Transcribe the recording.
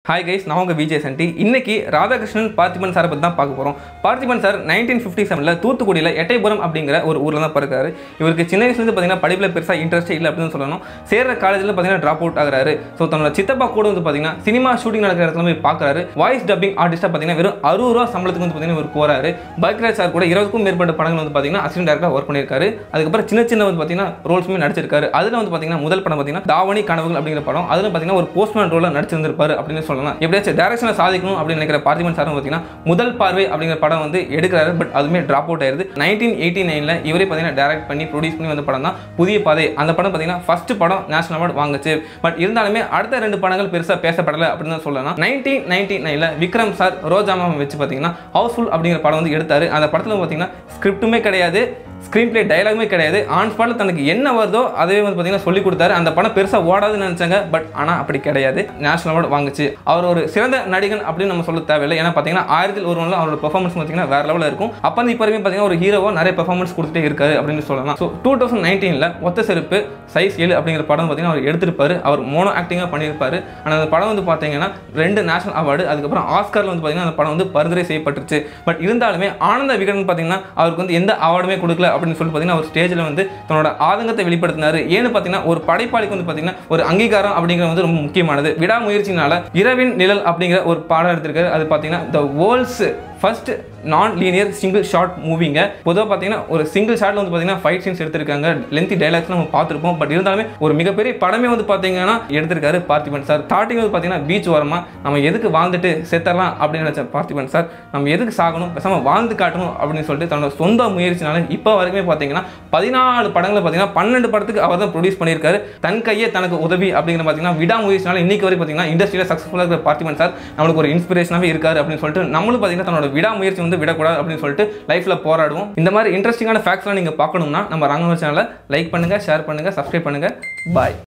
hi guys நான் உங்கள் விஜய் சண்டி இன்னைக்கு ராதாகிருஷ்ணன் பார்த்திபன் சாரை பற்றி தான் பார்க்க போகிறோம் பார்த்திபன் சார் நைன்டீன் ஃபிஃப்டி செவனில் தூத்துக்குடியில் எட்டைபுரம் அப்படிங்கிற ஒரு ஊரில் தான் பிறக்காரு இவருக்கு சின்ன வயசுலேருந்து பார்த்தீங்கன்னா படிப்பில் பெருசாக இன்ட்ரெஸ்ட் இல்லை அப்படின்னு சொல்லணும் சேர்ற காலேஜில் பார்த்தீங்கன்னா ட்ராப் அவுட் ஆகுறாரு ஸோ தன்னோட சித்தப்பா கூட வந்து பார்த்தீங்கன்னா சினிமா ஷூட்டிங் நடக்கிற இடத்துல போய் பார்க்குறாரு வாய்ஸ் டப்பிங் ஆர்டிஸ்ட்டாக பார்த்தீங்கன்னா வெறும் அறுபது ரூபா சம்பளத்துக்கு வந்து பார்த்தீங்கன்னா இவர் போகிறாரு பக்ராஜ் சார் கூட இருபதுக்கும் மேற்பட்ட படங்கள் வந்து பார்த்தீங்கன்னா அசிஸ்டன்ட் டேரக்டராக ஒர்க் பண்ணியிருக்காரு அதுக்கப்புறம் சின்ன சின்ன வந்து பார்த்தீங்கன்னா ரோல்ஸுமே நடிச்சிருக்காரு அதில் வந்து பார்த்தீங்கன்னா முதல் படம் பார்த்தீங்கன்னா தாவணி கனவுகள் அப்படிங்கிற படம் அதில் பார்த்தீங்கன்னா ஒரு போஸ்ட்மேன் ரோலில் நடிச்சிருந்திருப்பாரு அப்படின்னு சொல்லலாம் எப்படியாச்சும் டேரக்ஷனை சாதிக்கணும் அப்படின்னு நினைக்கிற பார்த்திபன் சாரும் பார்த்தீங்கன்னா முதல் பார்வை அப்படிங்கிற படம் வந்து எடுக்கிறாரு பட் அதுவுமே ட்ராப் அவுட் ஆயிருது நைன்டீன் எயிட்டி நைனில் இவரே பார்த்தீங்கன்னா டேரக்ட் பண்ணி ப்ரொடியூஸ் பண்ணி வந்த படம் தான் புதிய பாதை அந்த படம் பார்த்தீங்கன்னா ஃபர்ஸ்ட் படம் நேஷனல் அவார்டு வாங்குச்சு பட் இருந்தாலுமே அடுத்த ரெண்டு படங்கள் பெருசாக பேசப்படலை அப்படின்னு தான் சொல்லலாம் நைன்டீன் நைன்டி நைனில் விக்ரம் சார் ரோஜாமா வச்சு பார்த்தீங்கன்னா ஹவுஸ்ஃபுல் அப்படிங்கிற படம் வந்து எடுத்தாரு அந்த படத்தில் பார்த்தீங்கன்னா ஸ்கிரிப்ட்டுமே கிடையாது ஸ்க்ரீன் பிளே டயலாகுமே கிடையாது ஆன் ஸ்பாட்டில் தனக்கு என்ன வருதோ அதே வந்து பார்த்தீங்கன்னா சொல்லி கொடுத்தாரு அந்த படம் பெருசாக ஓடாதுன்னு நினச்சாங்க பட் ஆனால் அப்படி கிடையாது நேஷனல் அவார்டு வாங்குச்சு அவர் ஒரு சிறந்த நடிகன் அப்படின்னு நம்ம சொல்ல தேவையில்லை ஏன்னா பார்த்தீங்கன்னா ஆயிரத்தில் ஒருவனில் அவரோட பெர்ஃபார்மன்ஸ் பார்த்தீங்கன்னா வேற லெவலில் இருக்கும் அப்போ இப்போ வரைக்கும் பார்த்தீங்கன்னா ஒரு ஹீரோவாக நிறைய பெர்ஃபார்மன்ஸ் கொடுத்துட்டே இருக்காரு அப்படின்னு சொல்லலாம் ஸோ டூ தௌசண்ட் நைன்டீனில் ஒத்த செருப்பு சைஸ் ஏழு அப்படிங்கிற படம் பார்த்தீங்கன்னா அவர் எடுத்திருப்பாரு அவர் மோனோ ஆக்டிங்காக பண்ணியிருப்பாரு ஆனால் அந்த படம் வந்து பார்த்தீங்கன்னா ரெண்டு நேஷனல் அவார்டு அதுக்கப்புறம் ஆஸ்காரில் வந்து பார்த்தீங்கன்னா அந்த படம் வந்து பரிந்துரை செய்யப்பட்டுருச்சு பட் இருந்தாலுமே ஆனந்த விகடன் பார்த்தீங்கன்னா அவருக்கு வந்து எந்த அவார்டுமே கொடுக்கல அப்படின்னு சொல்லி பார்த்தீங்கன்னா ஒரு ஸ்டேஜில் வந்து தன்னோட ஆதங்கத்தை வெளிப்படுத்தினாரு ஏன்னு பார்த்தீங்கன்னா ஒரு படைப்பாளிக்கு வந்து பார்த்தீங்கன்னா ஒரு அங்கீகாரம் அப்படிங்கிறது வந்து ரொம்ப முக்கியமானது விடாமுயற்சினால இரவின் நிழல் அப்படிங்கிற ஒரு பாடம் எடுத்திருக்காரு அது பார்த்தீங்கன்னா the world's first non linear single shot மூவிங்க பொதுவாக பார்த்தீங்கன்னா ஒரு சிங்கிள் ஷாட்டில் வந்து பார்த்தீங்கன்னா ஃபைட் சீன்ஸ் எடுத்திருக்காங்க லென்த்தி டைலாக்ஸ் நம்ம பார்த்துருப்போம் பட் இருந்தாலுமே ஒரு மிகப்பெரிய படமே வந்து பார்த்தீங்கன்னா எடுத்திருக்காரு பார்த்திபன் சார் ஸ்டார்டிங் வந்து பார்த்தீங்கன்னா பீச் ஓரமாக நம்ம எதுக்கு வாழ்ந்துட்டு செத்தரலாம் அப்படின்னு நினச்ச பார்த்திபன் சார் நம்ம எதுக்கு சாகணும் பேசாமல் வாழ்ந்து காட்டணும் அப்படின்னு சொல்லிட்டு தன்னோட சொந்த முயற்சினால இப்போ வரைக்குமே பார்த்தீங்கன்னா பதினாலு படங்களை பார்த்தீங்கன்னா பன்னெண்டு படத்துக்கு அவர் தான் ப்ரொடியூஸ் பண்ணியிருக்காரு தன் கையே தனக்கு உதவி அப்படிங்கிற பார்த்தீங்கன்னா விடாமுயற்சினால இன்னைக்கு வரைக்கும் பார்த்தீங்கன்னா இண்டஸ்ட்ரியில் சக்ஸஸ்ஃபுல்லாக இருக்கிற பார்த்திபன் சார் நம்மளுக்கு ஒரு இன்ஸ்பிரேஷனாகவே இருக்காரு அப்படின்னு சொல்லிட்டு நம்மளும் பார்த்தீங்கன்னா தன்னோட விடாமுயற்சி வந்து விடக்கூடாது அப்படின்னு சொல்லிட்டு லைஃப்பில் போராடுவோம் இந்த மாதிரி இன்ட்ரெஸ்டிங்கான ஃபேக்ட்ஸ்லாம் நீங்கள் பார்க்கணும்னா நம்ம ரங்கவர் சேனலை லைக் பண்ணுங்கள் ஷேர் பண்ணுங்கள் சப்ஸ்கிரைப் பண்ணுங்கள் பாய்